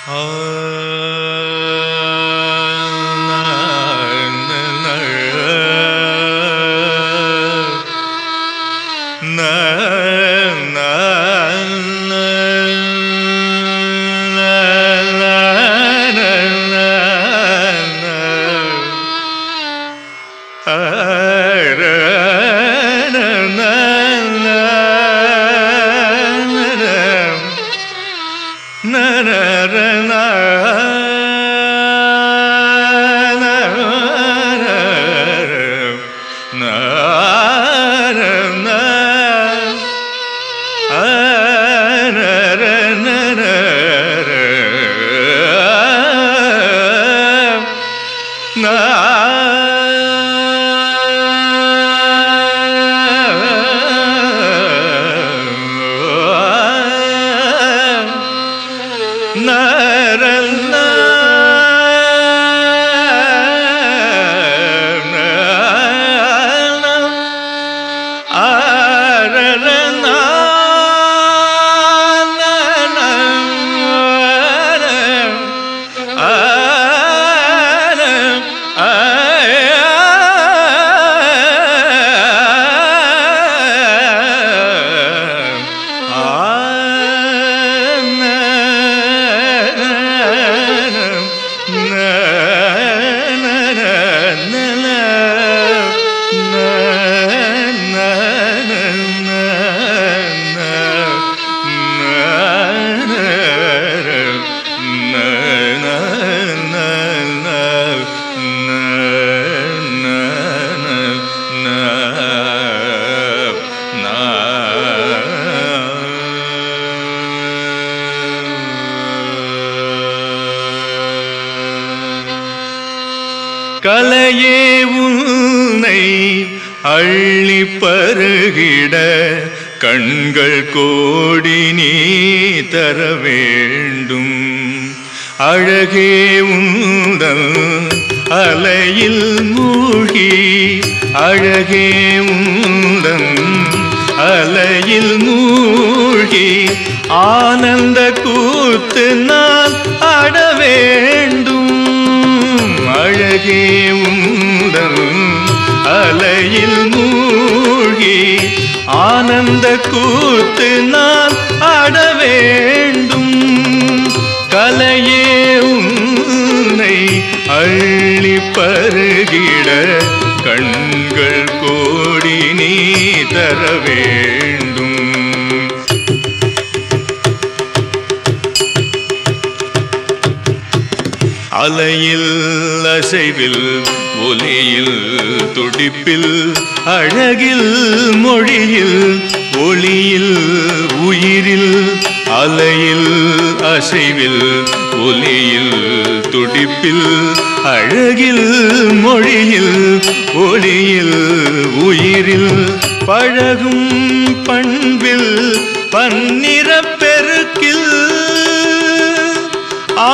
கலையே உன்னை அள்ளி பருகிட கண்கள் கோடி நீ தர வேண்டும் அழகே உந்தல் அலையில் மூழ்கி அழகே உந்தன் அலையில் மூழ்கி ஆனந்த கூத்து நான் ஆட வேண்டும் அழகே உந்தன் அலையில் மூழ்கி ஆனந்த கூத்து நான் ஆட வேண்டும் கலையே உன்னை அள்ளி பருகிட கண்கள் கோடி நீ தர வேண்டும் அலையில் அசைவில் ஒலியில் துடிப்பில் அழகில் மொழியில் ஒளியில் உயிரில் அலையில் அசைவில் ஒலியில் துடிப்பில் அழகில் மொழியில் ஒளியில் உயிரில் பழகும் பண்பில் பன்னிற பெருக்கில் ஆ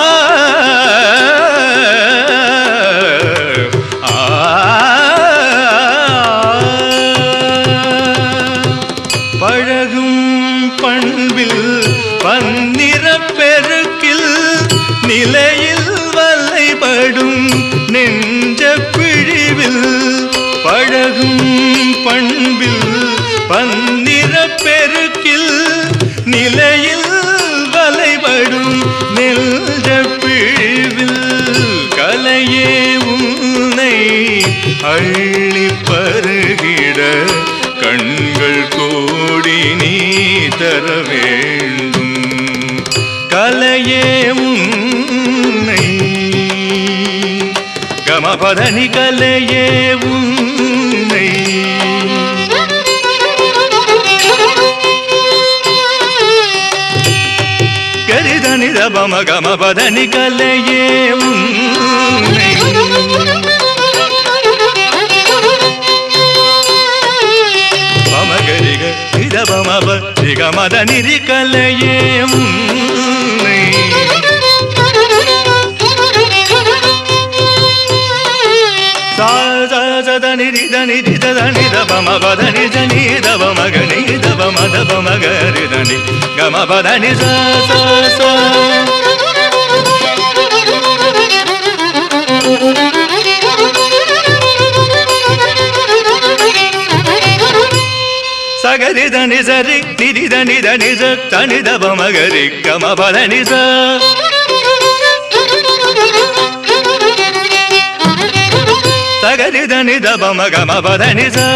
பழகும் பண்பில் பன்னிற பெருக்கில் நிலையில் வலைபடும் நெஞ்ச பிழிவில் பழகும் பண்பில் பன்னிற பெருக்கில் நிலையில் வலைபடும் நெஞ்ச பிழிவில் கலையே உன்னை அள்ளி பருகிட கண்கள் கோடி நீ தர வேண்டும் கலையே உன்னை கமபதனி கலையே உன்னை கரிதனி ரபம கமபதனி கலையே உன்னை பமகரிக நிதபமப நிகமத நிரி கலையே உன்னை சா சா சத நிரி தனி தி தத நி தப ம பத நி த நி தப மக நி தப ம தப மக ரி த நி க ம பத நி சா சா சா సగరి దని సరి నిరి దని దని స తని దబ మగరి గమ పదని స సగరి దని దబ మగమ పదని స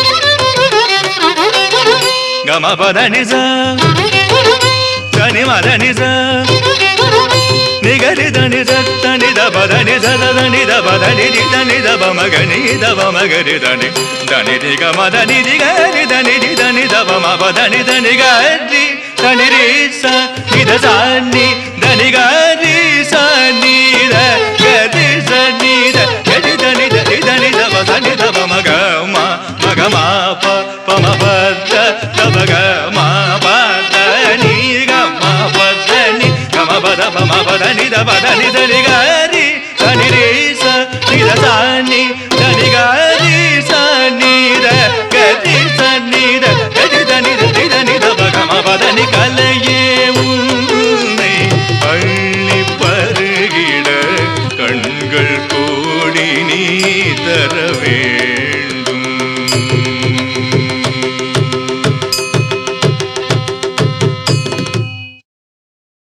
గమ పదని స తని మదని స నిగరి దని సని దబ దని దని దబ దని దని దబ మగని దబ మగరి దని దని ది గమ దని ది గని దని ది దని దబ మబ దని దని గరి దని రి స ని ద స ని దని గరి స ని ద గరి స ని ద గరి దని ద ది దని దబ దని దబ మగ మ మగ మ ప ప మ ప ద దబ గ మ ప ద ని గ మ ప ద ని గ మ ప ద ప మ ప ద ని ద ప ద ని ద ని గ రి ద ని రి స ని ద స ని